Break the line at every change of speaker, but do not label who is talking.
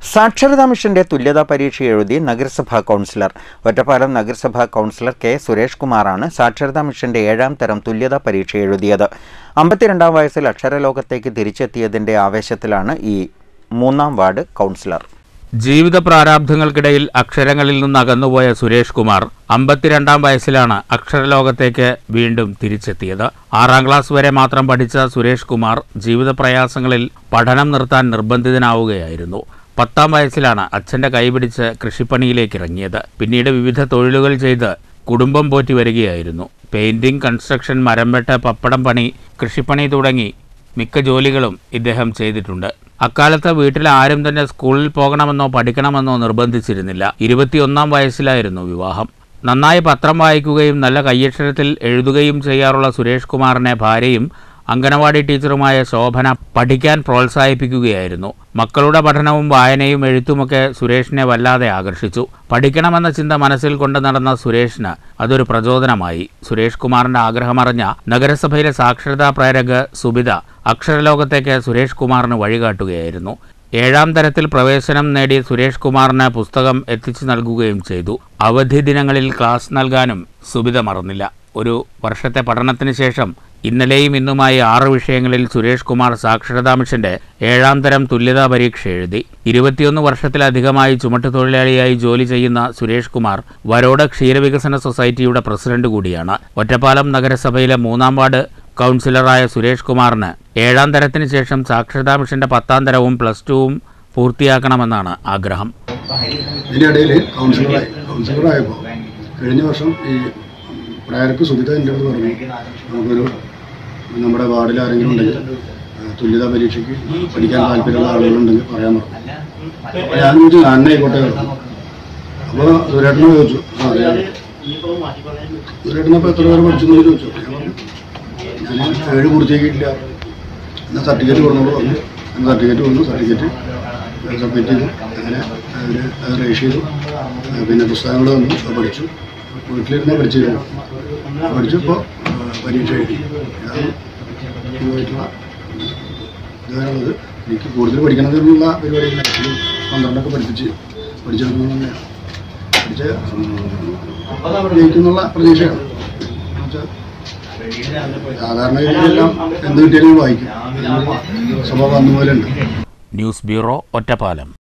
സാക്ഷരതാ മിഷന്റെ തുല്യതാ പരീക്ഷ എഴുതി നഗരസഭാ കൗൺസിലർ ഒറ്റപ്പാലം നഗരസഭാ കൗൺസിലർ കെ സുരേഷ് കുമാറാണ് സാക്ഷരതാ മിഷന്റെ ഏഴാം തരം തുല്യതാ പരീക്ഷ എഴുതിയത് അമ്പത്തിരണ്ടാം വയസ്സിൽ അക്ഷരലോകത്തേക്ക് തിരിച്ചെത്തിയതിന്റെ ആവേശത്തിലാണ് ഈ മൂന്നാം വാർഡ് കൗൺസിലർ
ജീവിത പ്രാരാബ്ധങ്ങൾക്കിടയിൽ അക്ഷരങ്ങളിൽ നിന്ന് അകന്നുപോയ സുരേഷ് കുമാർ അമ്പത്തിരണ്ടാം വയസ്സിലാണ് അക്ഷരലോകത്തേക്ക് വീണ്ടും തിരിച്ചെത്തിയത് ആറാം ക്ലാസ് വരെ മാത്രം പഠിച്ച സുരേഷ് കുമാർ ജീവിത പ്രയാസങ്ങളിൽ പഠനം നിർത്താൻ നിർബന്ധിതനാവുകയായിരുന്നു പത്താം വയസ്സിലാണ് അച്ഛന്റെ കൈപിടിച്ച് കൃഷിപ്പണിയിലേക്ക് ഇറങ്ങിയത് പിന്നീട് വിവിധ തൊഴിലുകൾ ചെയ്ത് കുടുംബം പോറ്റി വരികയായിരുന്നു പെയിന്റിംഗ് കൺസ്ട്രക്ഷൻ മരംവെട്ട് പപ്പടം പണി കൃഷിപ്പണി തുടങ്ങി മിക്ക ജോലികളും ഇദ്ദേഹം ചെയ്തിട്ടുണ്ട് അക്കാലത്ത് വീട്ടിൽ ആരും തന്നെ സ്കൂളിൽ പോകണമെന്നോ പഠിക്കണമെന്നോ നിർബന്ധിച്ചിരുന്നില്ല ഇരുപത്തിയൊന്നാം വയസ്സിലായിരുന്നു വിവാഹം നന്നായി പത്രം വായിക്കുകയും നല്ല കയ്യക്ഷരത്തിൽ എഴുതുകയും ചെയ്യാറുള്ള സുരേഷ് കുമാറിനെ ഭാര്യയും അംഗനവാടി ടീച്ചറുമായ ശോഭന പഠിക്കാൻ പ്രോത്സാഹിപ്പിക്കുകയായിരുന്നു മക്കളുടെ പഠനവും വായനയും എഴുത്തുമൊക്കെ സുരേഷിനെ വല്ലാതെ ആകർഷിച്ചു പഠിക്കണമെന്ന ചിന്ത മനസ്സിൽ കൊണ്ട് നടന്ന സുരേഷിന് അതൊരു പ്രചോദനമായി സുരേഷ് കുമാറിന്റെ ആഗ്രഹമറിഞ്ഞ നഗരസഭയിലെ സാക്ഷരതാ പ്രേരക സുബിത അക്ഷരലോകത്തേക്ക് സുരേഷ് കുമാറിന് വഴികാട്ടുകയായിരുന്നു ഏഴാം തരത്തിൽ പ്രവേശനം നേടിയ സുരേഷ് കുമാറിന് പുസ്തകം എത്തിച്ചു നൽകുകയും ചെയ്തു അവധി ദിനങ്ങളിൽ ക്ലാസ് നൽകാനും സുബിത മറന്നില്ല ഒരു വർഷത്തെ പഠനത്തിന് ശേഷം ഇന്നലെയും ഇന്നുമായി ആറ് വിഷയങ്ങളിൽ സുരേഷ് കുമാർ സാക്ഷരതാ മിഷന്റെ ഏഴാം തരം തുല്യതാ പരീക്ഷ എഴുതി ഇരുപത്തിയൊന്ന് വർഷത്തിലധികമായി ചുമട്ടുതൊഴിലാളിയായി ജോലി ചെയ്യുന്ന സുരേഷ് കുമാർ വരോട് ക്ഷീരവികസന സൊസൈറ്റിയുടെ പ്രസിഡന്റ് കൂടിയാണ് ഒറ്റപ്പാലം നഗരസഭയിലെ മൂന്നാം വാർഡ് കൗൺസിലറായ സുരേഷ് കുമാറിന് ഏഴാം തരത്തിന് ശേഷം സാക്ഷരതാ മിഷന്റെ പത്താം തരവും പ്ലസ് ടുവും പൂർത്തിയാക്കണമെന്നാണ് ആഗ്രഹം
ഇതിനിടയിൽ കൗൺസിലറായി കൗൺസിലറായപ്പോൾ കഴിഞ്ഞ വർഷം ഈ പ്രായർക്ക് സുബിത എൻ്റെ അടുത്ത് പറഞ്ഞു നമുക്കൊരു നമ്മുടെ വാർഡിൽ ആരെങ്കിലും ഉണ്ടെങ്കിൽ ആ, തുല്യതാ പരീക്ഷയ്ക്ക് പഠിക്കാൻ താല്പര്യമുള്ള ആളുകളുണ്ടെങ്കിൽ പറയാൻ പറഞ്ഞു അപ്പോൾ ഞാൻ ചോദിച്ചു ഞാൻ തന്നെ ആയിക്കോട്ടെ പറഞ്ഞു അപ്പോൾ സുരേട്ടനോട് ചോദിച്ചു ആ അതെ സുരേട്ടനപ്പോൾ എത്ര പേര് പഠിച്ചു എന്ന് ചോദിച്ചു അപ്പോൾ ഞാൻ പറഞ്ഞു ഞാൻ ഏഴ് പൂർത്തിയാക്കിയിട്ടില്ല എന്നാൽ സർട്ടിഫിക്കറ്റ് കൊടുത്തോളൂ പറഞ്ഞു ഞാൻ സർട്ടിഫിക്കറ്റ് കൊടുത്തു സർട്ടിഫിക്കറ്റ് സബ്മിറ്റ് ചെയ്തു അങ്ങനെ അവർ അത് രജിസ്റ്റർ ചെയ്തു ആ, പിന്നെ പുസ്തകങ്ങൾ വന്നു അത് പഠിച്ചു വീട്ടിലിരുന്ന് പഠിച്ചിരുന്നു പഠിച്ചു ഇപ്പോൾ പരീക്ഷ എഴുതി ഞാൻ ഇതുമായിട്ടുള്ള ഇതാണുള്ളത് എനിക്ക് കൂടുതൽ പഠിക്കണമെന്നുള്ള പരിപാടിയില്ല ഒരു പന്ത്രണ്ടൊക്കെ പഠിപ്പിച്ച് പഠിച്ചെടുക്കണം തന്നെയാണ് പഠിച്ച് ജയിക്കുന്നുള്ള പ്രതീക്ഷയാണ് എന്നുവെച്ചാൽ സാധാരണ രീതിയിലെല്ലാം എന്ത് കിട്ടിയാലും വായിക്കും സ്വഭാവം അന്നുപോലെ ഉണ്ട്
ന്യൂസ് ബ്യൂറോ ഒറ്റപ്പാലം